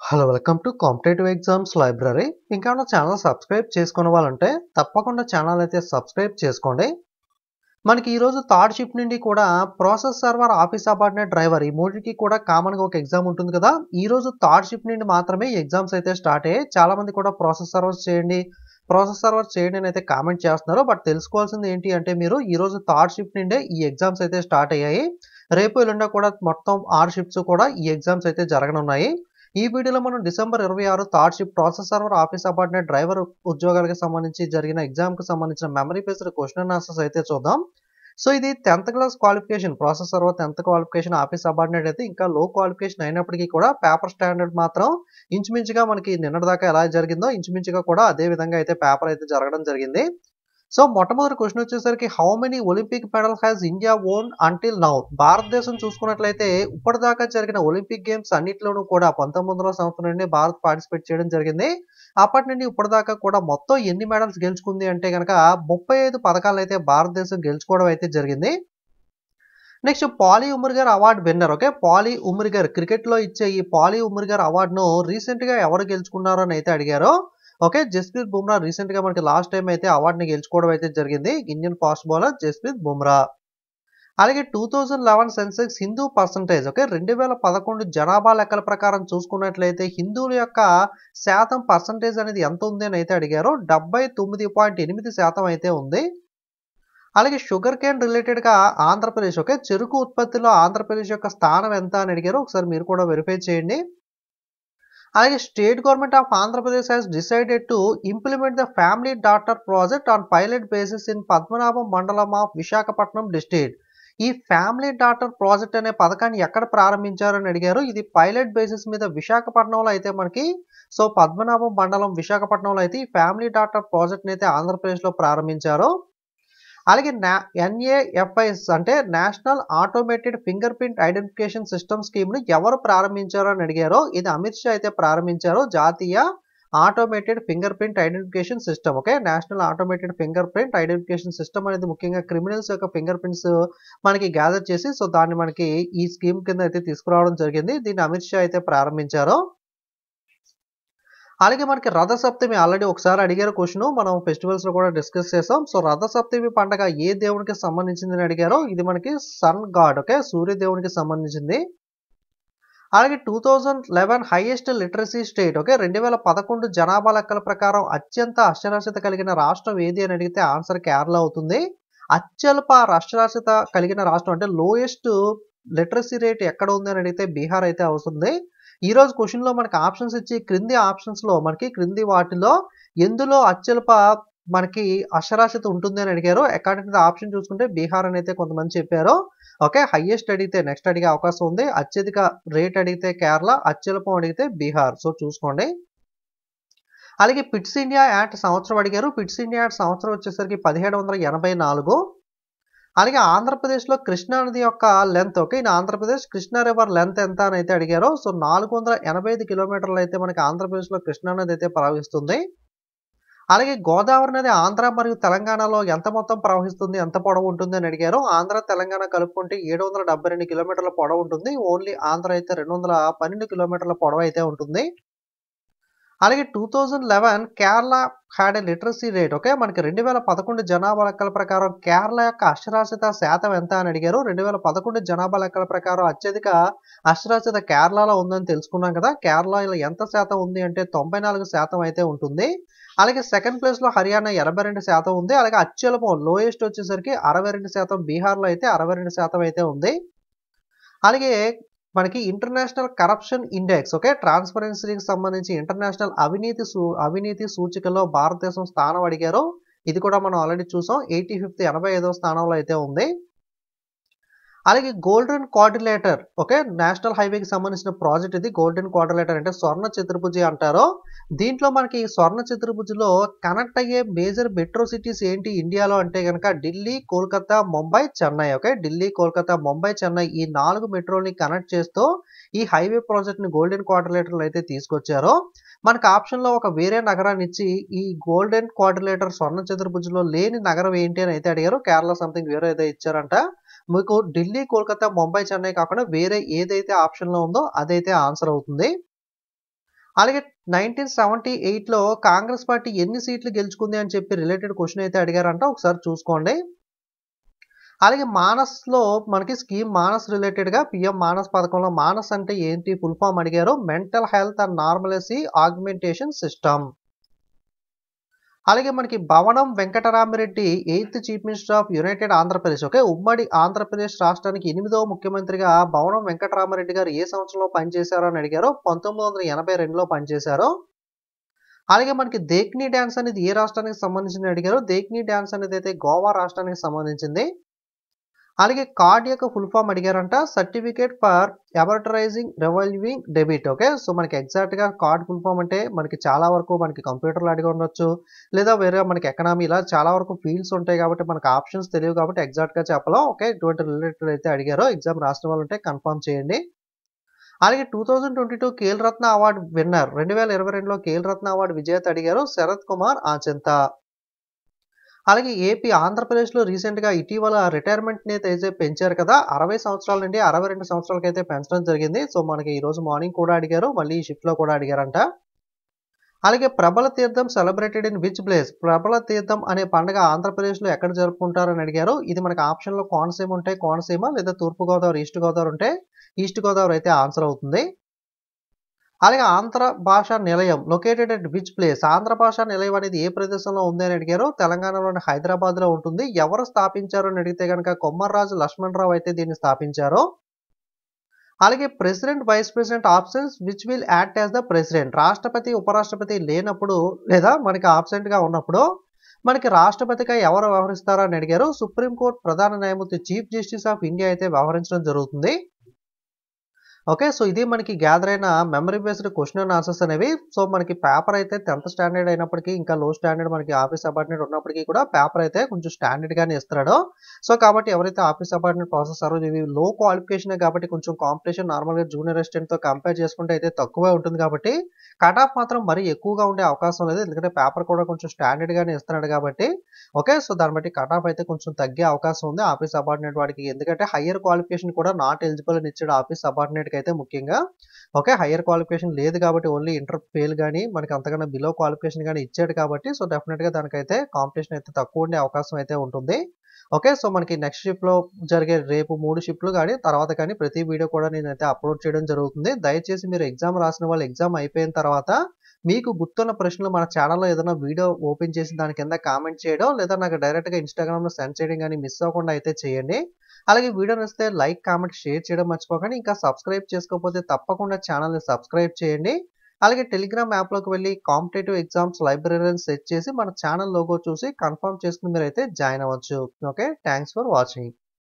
hello welcome to competitive exams library ఇంకా నా channel subscribe చేసుకునే వాళ్ళంటే తప్పకుండా ఛానల్ అయితే సబ్స్క్రైబ్ చేసుకోండి మనకి ఈరోజు థర్డ్ షిఫ్ట్ నుండి కూడా process server office apartment driver ఈ మూడింటికి కూడా కామన్గా ఒక ఎగ్జామ్ ఉంటుంది కదా ఈ రోజు థర్డ్ షిఫ్ట్ నుండి మాత్రమే ఎగ్జామ్స్ అయితే స్టార్ట్ అయ్యాయి చాలా మంది కూడా ప్రాసెస్ సర్వర్స్ చేయండి ప్రాసెస్ సర్వర్ చేయండి అని అయితే కామెంట్ చేస్తున్నారు బట్ తెలుసుకోవాల్సింది ఏంటి అంటే మీరు ఈ రోజు థర్డ్ షిఫ్ట్ నుండే ఈ ఎగ్జామ్స్ అయితే స్టార్ట్ అయ్యాయి రేపు ఎల్లుండా కూడా మొత్తం ఆరు షిఫ్ట్స్ కూడా ఈ ఎగ్జామ్స్ అయితే జరగనున్నాయి ఈ వీడియోలో మనం డిసెంబర్ ఇరవై ఆరు third shift process server office apartment driver ఉద్యోగాలకు సంబంధించి జరిగిన ఎగ్జామ్ కు సంబంధించిన memory based question and answers అయితే చూద్దాం సో ఇది tenth class qualification process server tenth qualification office apartment అయితే ఇంకా లో క్వాలిఫికేషన్ అయినప్పటికీ కూడా పేపర్ స్టాండర్డ్ మాత్రం ఇంచుమించుగా మనకి నిన్నటి దాకా ఎలా జరిగిందో ఇంచుమించుగా కూడా అదే విధంగా అయితే పేపర్ అయితే జరగడం జరిగింది సో మొట్టమొదటి క్వశ్చన్ వచ్చేసరికి how many Olympic medal has India won until now భారతదేశం చూసుకున్నట్లయితే ఇప్పటిదాకా జరిగిన ఒలింపిక్ గేమ్స్ అన్నింటిలోనూ కూడా పంతొమ్మిది వందల సంవత్సరం నుండి భారత్ పార్టిసిపేట్ చేయడం జరిగింది అప్పటి నుండి ఇప్పటిదాకా కూడా మొత్తం ఎన్ని మెడల్స్ గెలుచుకుంది అంటే కనుక ముప్పై ఐదు పథకాలు అయితే భారతదేశం గెలుచుకోవడం అయితే జరిగింది next Polly Umrigar award winner okay Polly Umrigar cricket లో ఇచ్చే ఈ పాలీ ఉమర్గర్ అవార్డును రీసెంట్ గా ఎవరు గెలుచుకున్నారో అని అయితే అడిగారు ఓకే జస్ప్రీత్ బుమ్రా రీసెంట్ గా మనకి లాస్ట్ టైం అయితే అవార్డుని గెలుచుకోవడం అయితే జరిగింది Indian fast bowler Jasprit Bumrah అలాగే టూ థౌజండ్ లెవెన్ సెన్సెక్స్ హిందూ పర్సంటేజ్ ఓకే రెండు వేల పదకొండు జనాభా లెక్కల ప్రకారం చూసుకున్నట్లయితే హిందువుల యొక్క శాతం పర్సంటేజ్ అనేది ఎంత ఉంది అని అయితే అడిగారు డెబ్బై తొమ్మిది పాయింట్ ఎనిమిది శాతం అయితే ఉంది అలాగే షుగర్ కేన్ రిలేటెడ్ గా ఆంధ్రప్రదేశ్ ఓకే చెరుకు ఉత్పత్తిలో ఆంధ్రప్రదేశ్ యొక్క స్థానం ఎంత అని అడిగారు ఒకసారి మీరు కూడా వెరిఫై చేయండి అలాగే state government of Andhra Pradesh has decided to implement the family doctor project on pilot basis in Padmanabham mandal of Visakhapatnam district ఈ ఫ్యామిలీ డాక్టర్ ప్రాజెక్ట్ అనే పథకాన్ని ఎక్కడ ప్రారంభించారని అడిగారు ఇది పైలట్ బేసిస్ మీద విశాఖపట్నంలో అయితే మనకి సో పద్మనాభం మండలం విశాఖపట్నంలో అయితే ఈ ఫ్యామిలీ డాక్టర్ ప్రాజెక్ట్ని అయితే ఆంధ్రప్రదేశ్లో ప్రారంభించారు అలాగే నా ఎన్ఏఎఫ్ఐఎస్ అంటే national automated fingerprint identification system స్కీమ్ను ఎవరు ప్రారంభించారో అని అడిగారో ఇది అమిత్ షా అయితే ప్రారంభించారు జాతీయ automated fingerprint identification system okay national automated fingerprint identification system అనేది ముఖ్యంగా క్రిమినల్స్ యొక్క ఫింగర్ ప్రింట్స్ మనకి గ్యాదర్ చేసి సో దాన్ని మనకి ఈ స్కీమ్ కింద అయితే తీసుకురావడం జరిగింది దీన్ని అమిత్ షా అయితే ప్రారంభించారు అలాగే మనకి రథసప్తమి ఆల్రెడీ ఒకసారి అడిగారు క్వశ్చన్ మనం ఫెస్టివల్స్ లో కూడా డిస్కస్ చేసాం సో రథసప్తమి పండగ ఏ దేవునికి సంబంధించింది అని అడిగారో ఇది మనకి సన్ గాడ్ ఓకే సూర్య దేవునికి సంబంధించింది అలాగే two thousand eleven highest literacy state okay రెండు వేల పదకొండు జనాభా లెక్కల ప్రకారం అత్యంత అక్షరాస్యత కలిగిన రాష్ట్రం ఏది అని అడిగితే ఆన్సర్ కేరళ అవుతుంది అత్యల్ప అక్షరాస్యత కలిగిన రాష్ట్రం అంటే లోయెస్ట్ లిటరసీ రేట్ ఎక్కడ ఉంది అని అడిగితే బీహార్ అయితే అవుతుంది ఈ రోజు క్వశ్చన్ లో మనకి ఆప్షన్స్ ఇచ్చి క్రింది ఆప్షన్స్ లో మనకి క్రింది వాటిలో ఎందులో అత్యల్ప మనకి అక్షరాస్యత ఉంటుంది అని అడిగారు అకార్డింగ్ టు ఆప్షన్ చూసుకుంటే బీహార్ అని అయితే కొంతమంది చెప్పారు ఓకే హైయెస్ట్ అడిగితే నెక్స్ట్ అడిగే అవకాశం ఉంది అత్యధిక రేట్ అడిగితే కేరళ అత్యల్పం అడిగితే బీహార్ సో చూసుకోండి అలాగే పిట్స్ ఇండియా యాక్ట్ సంవత్సరం అడిగారు పిట్స్ ఇండియా యాక్ట్ సంవత్సరం వచ్చేసరికి పదిహేడు వందల ఎనభై నాలుగు అలాగే ఆంధ్రప్రదేశ్లో కృష్ణా నది యొక్క లెంత్ ఓకే ఈ ఆంధ్రప్రదేశ్ కృష్ణా రివర్ లెంత్ ఎంత అని అయితే అడిగారు సో నాలుగు వందల ఎనభై ఐదు కిలోమీటర్లు అయితే మనకి ఆంధ్రప్రదేశ్లో కృష్ణా నది అయితే ప్రవహిస్తుంది అలాగే గోదావరి నది ఆంధ్ర మరియు తెలంగాణలో ఎంత మొత్తం ప్రవహిస్తుంది ఎంత పొడవు ఉంటుంది అని అడిగారు ఆంధ్ర తెలంగాణ కలుపుకుంటే ఏడు వందల డెబ్బై రెండు కిలోమీటర్ల పొడవు ఉంటుంది ఓన్లీ ఆంధ్ర అయితే రెండు వందల పన్నెండు కిలోమీటర్ల పొడవు అయితే ఉంటుంది అలాగే two thousand eleven Kerala had a literacy rate okay మనకి రెండు వేల పదకొండు జనాభా లెక్కల ప్రకారం కేరళ యొక్క అక్షరాస్యత శాతం ఎంత అని అడిగారు రెండు వేల పదకొండు జనాభా లెక్కల ప్రకారం అత్యధిక అక్షరాస్యత కేరళలో ఉందని తెలుసుకున్నాం కదా కేరళలో ఎంత శాతం ఉంది అంటే తొంభై నాలుగు శాతం అయితే ఉంటుంది అలాగే సెకండ్ ప్లేస్ లో హర్యానా ఎనభై రెండు శాతం ఉంది అలాగే అత్యల్పం లోయెస్ట్ వచ్చేసరికి అరవై రెండు శాతం బీహార్లో అయితే అరవై రెండు శాతం అయితే ఉంది అలాగే మనకి ఇంటర్నేషనల్ కరప్షన్ ఇండెక్స్ ఓకే ట్రాన్స్పరెన్సీకి సంబంధించి ఇంటర్నేషనల్ అవినీతి సూ అవినీతి సూచికలో భారతదేశం స్థానం అడిగారు ఇది కూడా మనం ఆల్రెడీ చూసాం ఎయిటీ ఫిఫ్త్ ఎనభై ఐదో స్థానంలో అయితే ఉంది అలాగే గోల్డెన్ క్వాడ్రిలేటర్ ఓకే నేషనల్ హైవేకి సంబంధించిన ప్రాజెక్ట్ ఇది గోల్డెన్ క్వాడ్రిలేటర్ అంటే స్వర్ణ చతుర్భుజి అంటారు దీంట్లో మనకి స్వర్ణ చతుర్భుజిలో కనెక్ట్ అయ్యే మేజర్ మెట్రో సిటీస్ ఏంటి ఇండియాలో అంటే కనుక ఢిల్లీ కోల్కతా ముంబై చెన్నై ఓకే ఢిల్లీ కోల్కతా ముంబై చెన్నై ఈ నాలుగు మెట్రోని కనెక్ట్ చేస్తూ ఈ హైవే ప్రాజెక్ట్ ని గోల్డెన్ క్వాడ్రిలేటర్ అయితే తీసుకొచ్చారు మనకు ఆప్షన్ లో ఒక వేరే నగరాన్ని ఇచ్చి ఈ గోల్డెన్ క్వాడ్రిలేటర్ స్వర్ణ చతుర్భుజిలో లేని నగరం ఏంటి అని అయితే అడిగారు కేరళ సంథింగ్ వేరే అయితే ఇచ్చారంట మీకు ఢిల్లీ కోల్కతా ముంబై చెన్నై కాకుండా వేరే ఏదైతే ఆప్షన్ లో ఉందో అదైతే ఆన్సర్ అవుతుంది అలాగే నైన్టీన్ సెవెంటీ ఎయిట్లో కాంగ్రెస్ పార్టీ ఎన్ని సీట్లు గెలుచుకుంది అని చెప్పి రిలేటెడ్ క్వశ్చన్ అయితే అడిగారంట ఒకసారి చూసుకోండి అలాగే మానస్లో మనకి స్కీమ్ మానస్ రిలేటెడ్గా పిఎం మానస్ పథకంలో మానస్ అంటే ఏంటి ఫుల్ ఫామ్ అడిగారు mental health and normalcy augmentation system అలాగే మనకి Bhavanam Venkataramireddy eighth chief minister of united Andhra Pradesh okay ఉమ్మడి ఆంధ్రప్రదేశ్ రాష్ట్రానికి ఎనిమిదవ ముఖ్యమంత్రిగా భవనం వెంకటరామరెడ్డి గారు ఏ సంవత్సరంలో పనిచేశారో అని అడిగారు పంతొమ్మిది వందల ఎనభై రెండులో పనిచేశారు అలాగే మనకి దేక్ని డ్యాన్స్ అనేది ఏ రాష్ట్రానికి సంబంధించిన అడిగారు దేక్ని డ్యాన్స్ అనేది అయితే గోవా రాష్ట్రానికి సంబంధించింది అలాగే కార్డ్ యొక్క ఫుల్ ఫామ్ అడిగారంట certificate for authorising revolving debit okay so మనకి ఎగ్జాక్ట్గా కార్డ్ ఫుల్ ఫామ్ అంటే మనకి చాలా వరకు మనకి కంప్యూటర్లో అడిగి ఉండొచ్చు లేదా వేరే మనకి ఎకనామీ ఇలా చాలా వరకు ఫీల్డ్స్ ఉంటాయి కాబట్టి మనకి ఆప్షన్స్ తెలియవు కాబట్టి ఎగ్జాక్ట్గా చెప్పలేం ఓకే ఇటువంటి రిలేటెడ్ అయితే అడిగారో ఎగ్జామ్ రాసిన వాళ్ళు ఉంటే కన్ఫర్మ్ చేయండి అలాగే two thousand twenty two Khel Ratna award winner రెండు వేల ఇరవై రెండులో కేల్ రత్న అవార్డు విజేత అడిగారు శరత్ కుమార్ ఆచంత అలాగే ఏపీ ఆంధ్రప్రదేశ్లో రీసెంట్గా ఇటీవల రిటైర్మెంట్ని అయితే పెంచారు కదా అరవై సంవత్సరాల నుండి అరవై రెండు సంవత్సరాలకి అయితే పెంచడం జరిగింది సో మనకి ఈరోజు మార్నింగ్ కూడా అడిగారు మళ్ళీ ఈ షిఫ్ట్లో కూడా అడిగారంట అలాగే ప్రబల తీర్థం సెలబ్రేటెడ్ ఇన్ విచ్ ప్లేస్ ప్రబల తీర్థం అనే పండుగ ఆంధ్రప్రదేశ్లో ఎక్కడ జరుపుకుంటారని అడిగారు ఇది మనకి ఆప్షన్లో కోనసీమ ఉంటే కోనసీమ లేదా తూర్పుగోదావరి ఈస్ట్ గోదావరి ఉంటే ఈస్ట్ గోదావరి అయితే ఆన్సర్ అవుతుంది అలాగే Andhra Bhasha Nilayam located at which place Andhra Bhasha Nilayam అనేది ఏ ప్రదేశంలో ఉంది అని అడిగారు తెలంగాణలోని హైదరాబాద్లో ఉంటుంది ఎవరు స్థాపించారు అని అడిగితే కనుక కొమ్మర్రాజు లక్ష్మణరావు అయితే దీన్ని స్థాపించారు అలాగే president vice president options which will act as the president రాష్ట్రపతి ఉపరాష్ట్రపతి లేనప్పుడు లేదా మనకి ఆబ్సెంట్గా ఉన్నప్పుడు మనకి రాష్ట్రపతిగా ఎవరు వ్యవహరిస్తారో అని అడిగారు సుప్రీంకోర్టు ప్రధాన న్యాయమూర్తి చీఫ్ జస్టిస్ ఆఫ్ ఇండియా అయితే వ్యవహరించడం జరుగుతుంది ఓకే సో ఇది మనకి గ్యాదర్ అయిన memory based question and answers అనేవి సో మనకి పేపర్ అయితే టెన్త్ స్టాండర్డ్ అయినప్పటికీ ఇంకా లో స్టాండర్డ్ మనకి ఆఫీస్ అపార్ట్మెంట్ ఉన్నప్పటికీ కూడా పేపర్ అయితే కొంచెం స్టాండర్డ్ గానే ఇస్తున్నాడు సో కాబట్టి ఎవరైతే ఆఫీస్ అపార్ట్మెంట్ ప్రాసెసరో ఇవి లో క్వాలిఫికేషన్ కాబట్టి కొంచెం కాంపిటీషన్ నార్మల్గా జూనియర్ అసిస్టెంట్ తో కంపేర్ చేసుకుంటే అయితే తక్కువే ఉంటుంది కాబట్టి కట్ ఆఫ్ మాత్రం మరీ ఎక్కువగా ఉండే అవకాశం లేదు ఎందుకంటే పేపర్ కూడా కొంచెం స్టాండర్డ్ గానే ఇస్తున్నాడు కాబట్టి ఓకే సో దాన్ని బట్టి కట్ ఆఫ్ అయితే కొంచెం తగ్గే అవకాశం ఉంది ఆఫీస్ అపార్ట్మెంట్ వాడికి ఎందుకంటే హయ్యర్ క్వాలిఫికేషన్ కూడా నాట్ ఎలిజిబుల్ అని ఇచ్చాడు ఆఫీస్ అపార్ట్మెంట్ కి అయితే ముఖ్యంగా ఓకే హయ్యర్ క్వాలిఫికేషన్ లేదు కాబట్టి ఓన్లీ ఇంటర్ ఫెయిల్ కానీ మనకి అంతకన్నా బిలో క్వాలిఫికేషన్ కానీ ఇచ్చాడు కాబట్టి సో డెఫినెట్గా దానికైతే కాంపిటీషన్ అయితే తక్కువ ఉండే అవకాశం అయితే ఉంటుంది ఓకే సో మనకి నెక్స్ట్ షిఫ్ట్లో జరిగే రేపు మూడు షిఫ్ట్లు కానీ తర్వాత కానీ ప్రతి వీడియో కూడా నేనైతే అప్లోడ్ చేయడం జరుగుతుంది దయచేసి మీరు ఎగ్జామ్ రాసిన వాళ్ళు ఎగ్జామ్ అయిపోయిన తర్వాత మీకు గుర్తున్న ప్రశ్నలు మన ఛానల్లో ఏదైనా వీడియో ఓపెన్ చేసి దాని కింద కామెంట్ చేయడం లేదా నాకు డైరెక్ట్గా ఇన్స్టాగ్రామ్లో సెండ్ చేయడం కానీ మిస్ అవ్వకుండా అయితే చేయండి అలాగే వీడియో నచ్చితే లైక్ కామెంట్ షేర్ చేయడం మర్చిపోకండి ఇంకా సబ్స్క్రైబ్ చేసుకోకపోతే తప్పకుండా ఛానల్ని సబ్స్క్రైబ్ చేయండి అలాగే టెలిగ్రామ్ యాప్లోకి వెళ్ళి కాంపిటేటివ్ ఎగ్జామ్స్ లైబ్రరీని సెట్ చేసి మన ఛానల్ లోగో చూసి కన్ఫర్మ్ చేసుకుని మీరు అయితే జాయిన్ అవ్వచ్చు ఓకే థ్యాంక్స్ ఫర్ వాచింగ్